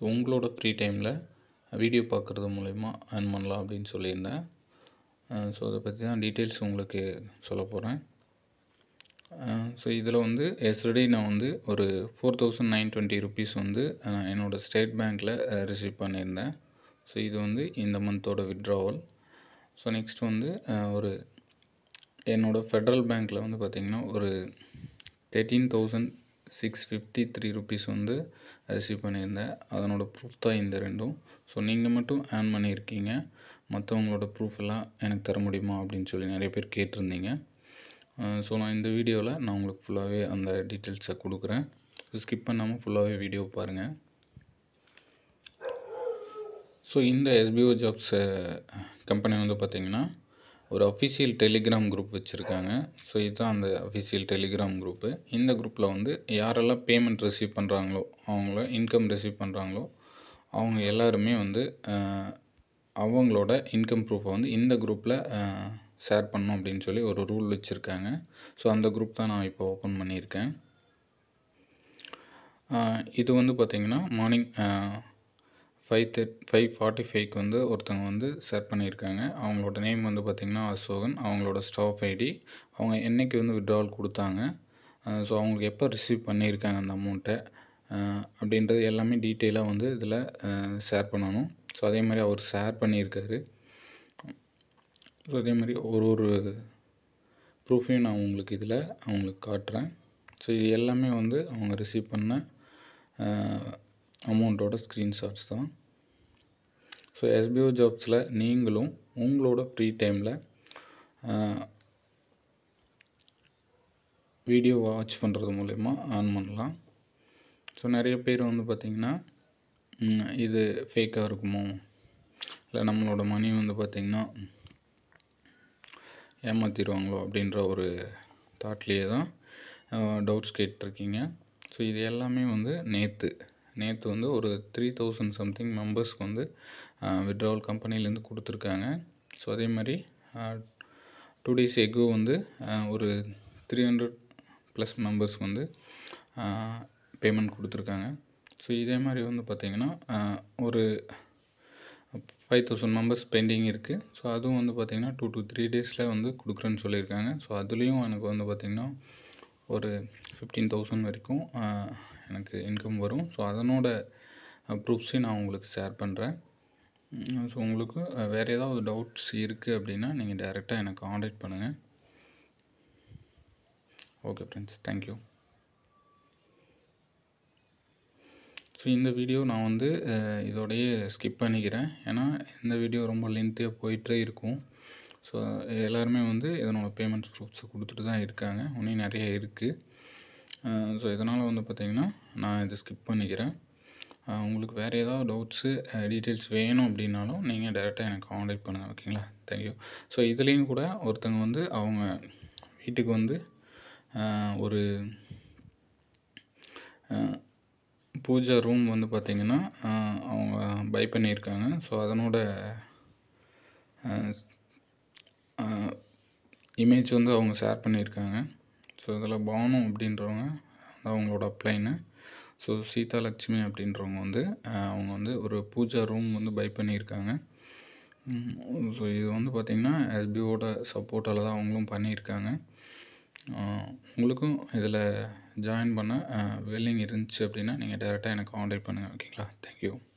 so உங்களோட free டைமில் video பார்க்குறது மூலயமா earn பண்ணலாம் அப்படின்னு சொல்லியிருந்தேன் ஸோ அதை பற்றி தான் டீட்டெயில்ஸ் உங்களுக்கு சொல்ல போகிறேன் ஸோ இதில் வந்து எஸ்டர்டே நான் வந்து ஒரு four thousand nine twenty rupees வந்து அஹ், என்னோட ஸ்டேட் பேங்க்கில் ரிசீவ் பண்ணியிருந்தேன் ஸோ இது வந்து இந்த மந்தோட விட்ராவல் ஸோ நெக்ஸ்ட் வந்து அஹ், ஒரு என்னோடய ஃபெட்ரல் பேங்க்கில் வந்து பார்த்திங்கன்னா ஒரு thirteen thousand six fifty three rupees வந்து ரிசீவ் பண்ணியிருந்தேன் அதனோட ப்ரூஃப் தான் இந்த ரெண்டும் ஸோ நீங்கள் மட்டும் ஏர்ன் பண்ணியிருக்கீங்க மற்றவங்களோட ப்ரூஃப் எல்லாம் எனக்கு தர முடியுமா அப்படின்னு சொல்லி நிறைய பேர் கேட்டிருந்தீங்க ஸோ நான் இந்த வீடியோவில் நான் உங்களுக்கு ஃபுல்லாகவே அந்த டீட்டெயில்ஸை கொடுக்குறேன் ஸ்கிப் பண்ணாமல் ஃபுல்லாகவே வீடியோ பாருங்கள் ஸோ இந்த எஸ்பிஓ ஜாப்ஸ் கம்பெனி வந்து பார்த்திங்கன்னா ஒரு அஃபிஷியல் டெலிகிராம் குரூப் வச்சுருக்காங்க ஸோ இதுதான் அந்த அஃபிஷியல் டெலிகிராம் குரூப்பு இந்த குரூப்பில் வந்து யாரெல்லாம் பேமெண்ட் ரிசீவ் பண்ணுறாங்களோ அவங்கள இன்கம் ரிசீவ் பண்ணுறாங்களோ அவங்க எல்லாருமே வந்து அஹ், அவங்களோட இன்கம் ப்ரூஃபை வந்து இந்த குரூப்பில் ஷேர் பண்ணணும் அப்படின்னு சொல்லி ஒரு ரூல் வச்சுருக்காங்க ஸோ அந்த குரூப் தான் நான் இப்போ ஓப்பன் பண்ணியிருக்கேன் ஆஹ் இது வந்து பார்த்திங்கன்னா morning five thirty five forty ஃபைவ்க்கு வந்து ஒருத்தவங்க வந்து ஷேர் பண்ணியிருக்காங்க அவங்களோட நேம் வந்து பார்த்திங்கன்னா அசோகன் அவங்களோட ஸ்டாஃப் ஐடி அவங்க என்னைக்கு வந்து விட்ராவல் கொடுத்தாங்க ஸோ அவங்களுக்கு எப்போ ரிசீவ் பண்ணியிருக்காங்க அந்த அமௌண்ட்டை அப்படின்றது எல்லாமே டீட்டெயிலாக வந்து இதில் ஷேர் பண்ணணும் ஸோ அதே மாதிரி அவர் ஷேர் பண்ணியிருக்காரு ஸோ அதே மாதிரி ஒரு ஒரு ப்ரூஃபையும் நான் உங்களுக்கு இதில் அவங்களுக்கு காட்டுறேன் ஸோ இது எல்லாமே வந்து அவங்க ரிசீவ் பண்ண அமௌண்ட்டோட ஸ்க்ரீன்ஷாட்ஸ் தான் ஸோ எஸ்பிஓ ஜாப்ஸில் நீங்களும் உங்களோட ஃப்ரீ டைமில் வீடியோ வாட்ச் பண்ணுறது மூலயமா ஆன் பண்ணலாம் ஸோ நிறைய பேர் வந்து பார்த்திங்கன்னா ம், இது ஃபேக்காக இருக்குமோ இல்லை நம்மளோட மணி வந்து பார்த்திங்கன்னா ஏமாற்றிடுவாங்களோ அப்படின்ற ஒரு தாட்லேயே தான் டவுட்ஸ் கேட்டிருக்கீங்க ஸோ இது எல்லாமே வந்து நேற்று நேற்று வந்து ஒரு த்ரீ தௌசண்ட் சம்திங் மெம்பர்ஸ்க்கு வந்து விட்ராவல் கம்பெனிலேருந்து கொடுத்துருக்காங்க ஸோ அதே மாதிரி டூ டேஸ் எக்கோ வந்து அஹ், ஒரு த்ரீ ஹண்ட்ரட் ப்ளஸ் மெம்பர்ஸ்க்கு வந்து பேமெண்ட் கொடுத்துருக்காங்க ஸோ இதே மாதிரி வந்து பார்த்திங்கன்னா அஹ், ஒரு ஃபைவ் தௌசண்ட் மெம்பர்ஸ் பெண்டிங் இருக்குது ஸோ அதுவும் வந்து பார்த்திங்கன்னா டூ டு த்ரீ டேஸில் வந்து கொடுக்குறேன்னு சொல்லியிருக்காங்க ஸோ அதுலேயும் எனக்கு வந்து பார்த்திங்கன்னா ஒரு ஃபிஃப்டீன் தௌசண்ட் வரைக்கும் ஆஹ், எனக்கு இன்கம் வரும் ஸோ அதனோட ப்ரூஃப்ஸையும் நான் உங்களுக்கு ஷேர் பண்ணுறேன் ஸோ உங்களுக்கு அஹ், வேறு ஏதாவது டவுட்ஸ் இருக்குது அப்படின்னா நீங்கள் டைரெக்டாக எனக்கு காண்டாக்ட் பண்ணுங்கள் ஓகே ஃப்ரெண்ட்ஸ் தேங்க்யூ ஸோ இந்த வீடியோ நான் வந்து அஹ், இதோடயே ஸ்கிப் பண்ணிக்கிறேன் ஏன்னா இந்த வீடியோ ரொம்ப லென்த்தியாக போயிட்டே இருக்கும் ஸோ எல்லாருமே வந்து இதனோட பேமெண்ட் ப்ரூஃப்ஸ் கொடுத்துட்டு தான் இருக்காங்க இன்னும் நிறைய இருக்குது ஸோ இதனால் வந்து பார்த்திங்கன்னா நான் இதை ஸ்கிப் பண்ணிக்கிறேன் அஹ், உங்களுக்கு வேறு ஏதாவது டவுட்ஸு டீட்டெயில்ஸ் வேணும் அப்படின்னாலும் நீங்கள் டேரெக்டாக எனக்கு காண்டாக்ட் பண்ணுங்கள் ஓகேங்களா தேங்க்யூ ஸோ இதுலேயும் கூட ஒருத்தங்க வந்து அவங்க வீட்டுக்கு வந்து அஹ், ஒரு அஹ், பூஜா ரூம் வந்து பார்த்திங்கன்னா அஹ், அவங்க பை பண்ணியிருக்காங்க ஸோ அதனோட இமேஜ் வந்து அவங்க ஷேர் பண்ணியிருக்காங்க ஸோ இதில் பானு அப்படின்றவங்க அவங்களோட அப்ளைனு ஸோ சீதா லட்சுமி அப்படின்றவங்க வந்து அஹ், அவங்க வந்து ஒரு பூஜா ரூம் வந்து பை பண்ணியிருக்காங்க ஸோ இது வந்து பார்த்திங்கன்னா எஸ்பிஓட சப்போர்ட்டால் தான் அவங்களும் பண்ணியிருக்காங்க அஹ், உங்களுக்கும் இதில் ஜாயின் பண்ண வெல்லிங் இருந்துச்சு அப்படின்னா நீங்கள் டேரெக்டாக எனக்கு காண்டாக்ட் பண்ணுங்கள் ஓகேங்களா தேங்க்யூ